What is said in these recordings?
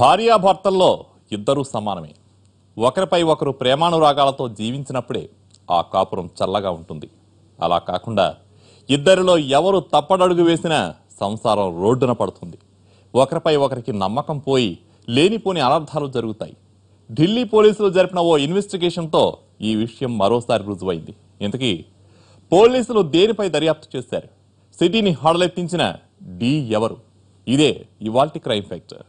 భార్యాభర్తల్లో ఇద్దరూ సమానమే ఒకరిపై ఒకరు ప్రేమానురాగాలతో జీవించినప్పుడే ఆ కాపురం చల్లగా ఉంటుంది అలా కాకుండా ఇద్దరిలో ఎవరు తప్పడడుగు వేసినా సంసారం రోడ్డున పడుతుంది ఒకరిపై ఒకరికి నమ్మకం పోయి లేనిపోని అనర్థాలు జరుగుతాయి ఢిల్లీ పోలీసులు జరిపిన ఓ ఇన్వెస్టిగేషన్తో ఈ విషయం మరోసారి రుజువైంది ఇంతకీ పోలీసులు దేనిపై దర్యాప్తు చేశారు సిటీని హడలెత్తించిన డి ఎవరు ఇదే ఇవాల్టి crime factor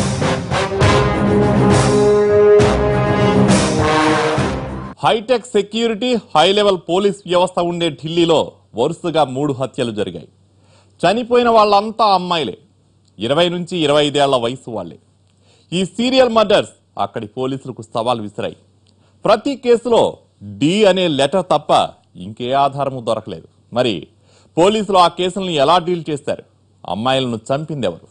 hitech security high level police వ్యవస్థ ఉండే ఢిల్లీలో వరుసగా మూడు హత్యలు జరిగాయి చనిపోయిన వాళ్ళంతా అమ్మాయిలే ఇరవై నుంచి ఇరవై ఐదేళ్ల వయసు వాళ్ళే ఈ సీరియల్ మర్డర్స్ అక్కడి పోలీసులకు సవాల్ విసిరాయి ప్రతి కేసులో డి అనే లెటర్ తప్ప ఇంకే ఆధారము దొరకలేదు మరి పోలీసులు ఆ కేసులను ఎలా డీల్ చేశారు అమ్మాయిలను చంపిందెవరు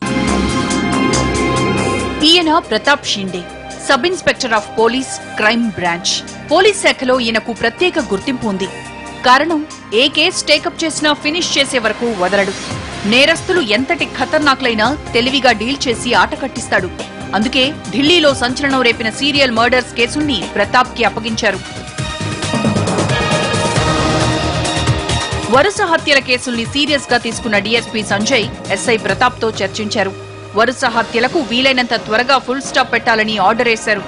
ఈయన Pratap Shinde sub inspector of police crime branch police శాఖలో ఈయనకు ప్రత్యేక గుర్తింపు ఉంది కారణం ఏ కేసు టేకప్ చేసినా ఫినిష్ చేసే వరకు వదలడు నేరస్తులు ఎంతటి ఖతర్నాక్లైనా తెలివిగా డీల్ చేసి ఆట కట్టిస్తాడు అందుకే ఢిల్లీలో సంచలనం రేపిన సీరియల్ మర్డర్స్ కేసుల్ని ప్రతాప్ కి అప్పగించారు వరుస హత్యల కేసుల్ని సీరియస్ గా తీసుకున్న డీఎస్పీ సంజయ్ ఎస్ఐ ప్రతాప్ తో చర్చించారు వరుస హత్యలకు వీలైనంత త్వరగా ఫుల్ స్టాప్ పెట్టాలని ఆర్డర్ వేశారు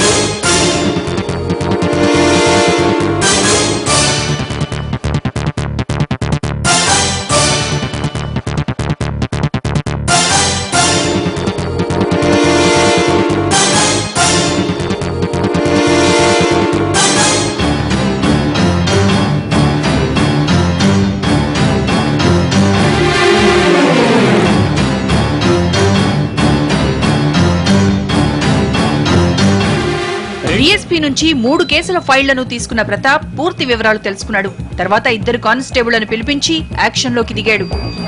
డీఎస్పీ నుంచి మూడు కేసుల ఫైళ్లను తీసుకున్న ప్రతాప్ పూర్తి వివరాలు తెలుసుకున్నాడు తర్వాత ఇద్దరు కానిస్టేబుళ్లను పిలిపించి యాక్షన్లోకి దిగాడు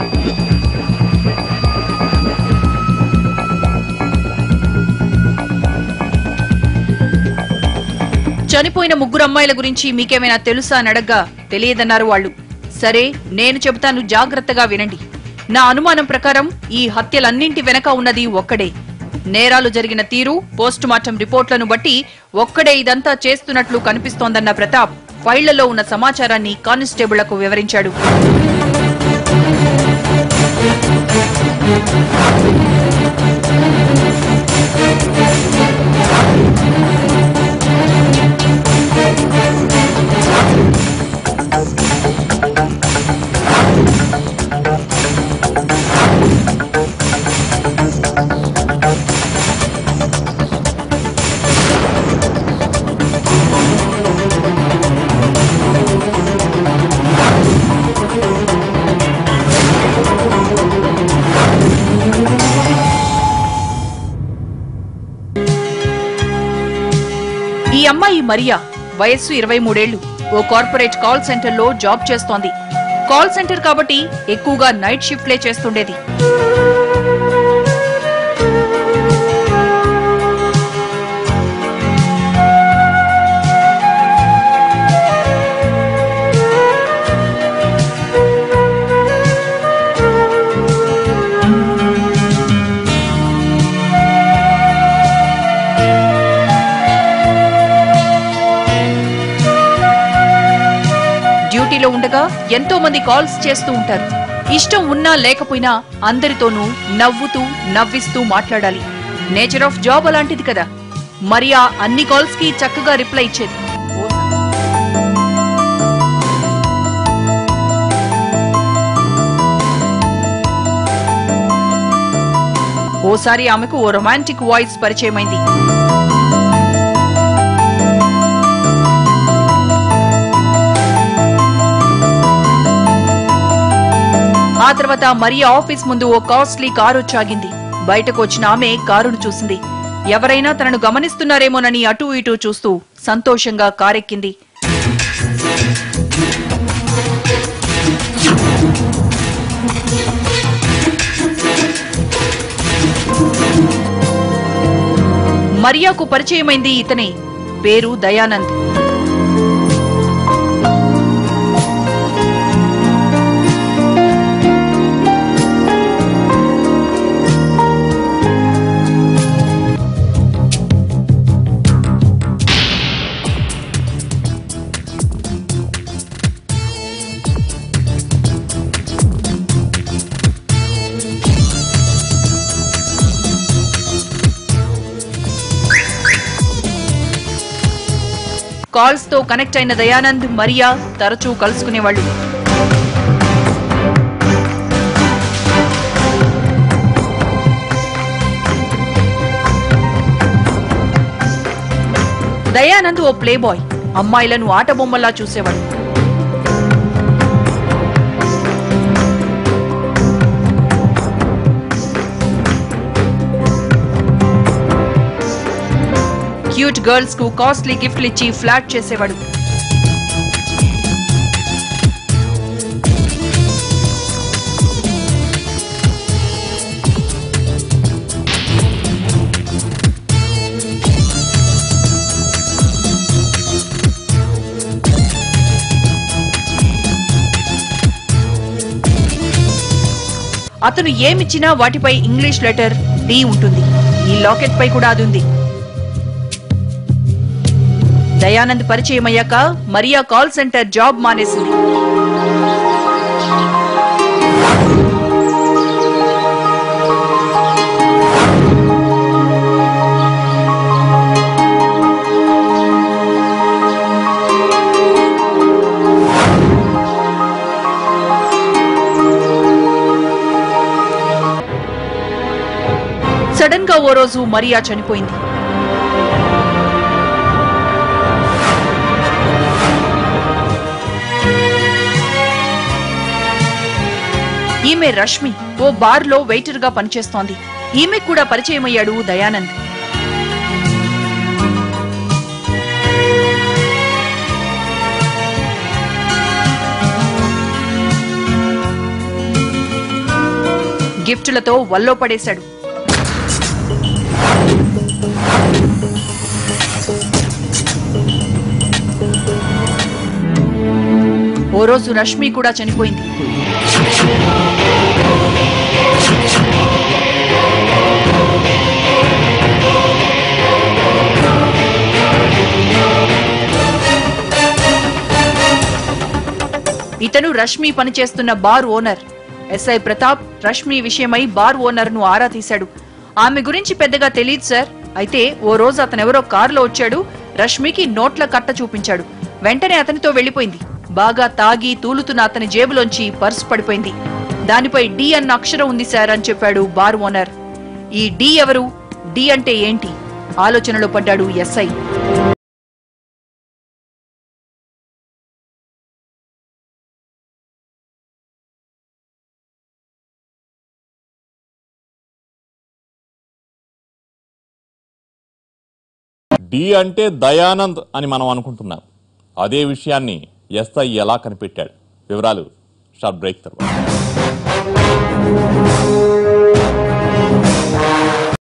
చనిపోయిన ముగ్గురు అమ్మాయిల గురించి మీకేమైనా తెలుసా అని అడగ్గా తెలియదన్నారు వాళ్ళు సరే నేను చెబుతాను జాగ్రత్తగా వినండి నా అనుమానం ప్రకారం ఈ హత్యలన్నింటి వెనక ఉన్నది ఒక్కడే నేరాలు జరిగిన తీరు పోస్టుమార్టం రిపోర్ట్లను బట్టి ఒక్కడే ఇదంతా చేస్తున్నట్లు కనిపిస్తోందన్న ప్రతాప్ ఫైళ్లలో ఉన్న సమాచారాన్ని కానిస్టేబుళ్లకు వివరించాడు ఈ అమ్మాయి మరియా వయస్సు ఇరవై మూడేళ్లు ఓ కార్పొరేట్ కాల్ సెంటర్లో జాబ్ చేస్తోంది కాల్ సెంటర్ కాబట్టి ఎక్కువగా నైట్ షిఫ్ట్లే చేస్తుండేది డ్యూటీలో ఉండగా ఎంతో మంది కాల్స్ చేస్తూ ఉంటారు ఇష్టం ఉన్నా లేకపోయినా అందరితోనూ నవ్వుతూ నవ్విస్తూ మాట్లాడాలి నేచర్ ఆఫ్ జాబ్ అలాంటిది కదా మరి ఆ అన్ని కాల్స్ కి చక్కగా రిప్లై ఇచ్చేది ఓసారి ఆమెకు ఓ రొమాంటిక్ వాయిస్ పరిచయమైంది ఆ తర్వాత మరియా ఆఫీస్ ముందు ఓ కాస్ట్లీ కారు వచ్చాగింది బయటకు వచ్చిన ఆమె కారును చూసింది ఎవరైనా తనను గమనిస్తున్నారేమోనని అటూ ఇటూ చూస్తూ సంతోషంగా కారెక్కింది మరియాకు పరిచయమైంది ఇతనే పేరు దయానంద్ కాల్స్ తో కనెక్ట్ అయిన దయానంద్ మరియా తరచూ కలుసుకునేవాళ్ళు దయానంద్ ఓ ప్లే బాయ్ అమ్మాయిలను ఆట బొమ్మల్లా చూసేవాడు క్యూట్ గర్ల్స్ కు కాస్ట్లీ గిఫ్ట్లు ఇచ్చి ఫ్లాట్ చేసేవాడు అతను ఏమిచ్చినా వాటిపై ఇంగ్లీష్ లెటర్ డి ఉంటుంది ఈ లాకెట్ పై కూడా అది ఉంది దయానంద్ పరిచయం అయ్యాక మరియా కాల్ సెంటర్ జాబ్ మానేసింది సడన్ గా ఓ రోజు మరియా చనిపోయింది ఈమె రష్మి ఓ బార్ లో వెయిటర్ గా పనిచేస్తోంది ఈమె కూడా పరిచయం అయ్యాడు దయానంద్ గిఫ్టులతో వల్లో పడేశాడు ఓ రోజు రష్మి కూడా చనిపోయింది ఇతను రష్మి పనిచేస్తున్న bar owner SI Pratap Rashmi విషయమై బార్ ఓనర్ ను ఆరా తీశాడు ఆమె గురించి పెద్దగా తెలియదు సార్ అయితే ఓ రోజు అతనెవరో కారులో వచ్చాడు రష్మికి నోట్ల కట్ట చూపించాడు వెంటనే అతనితో వెళ్లిపోయింది బాగా తాగి తూలుతున్న అతని జేబులోంచి పర్సు పడిపోయింది దానిపై డి అన్న అక్షరం ఉంది సార్ అని చెప్పాడు బార్ ఓనర్ ఈ డి ఎవరు డి అంటే ఏంటి ఆలోచనలో పడ్డాడు ఎస్ఐ డి అంటే దయానంద్ అని మనం అనుకుంటున్నాం అదే విషయాన్ని ఎస్ఐ ఎలా కనిపెట్టాడు వివరాలు షార్ట్ బ్రేక్ తర్వాత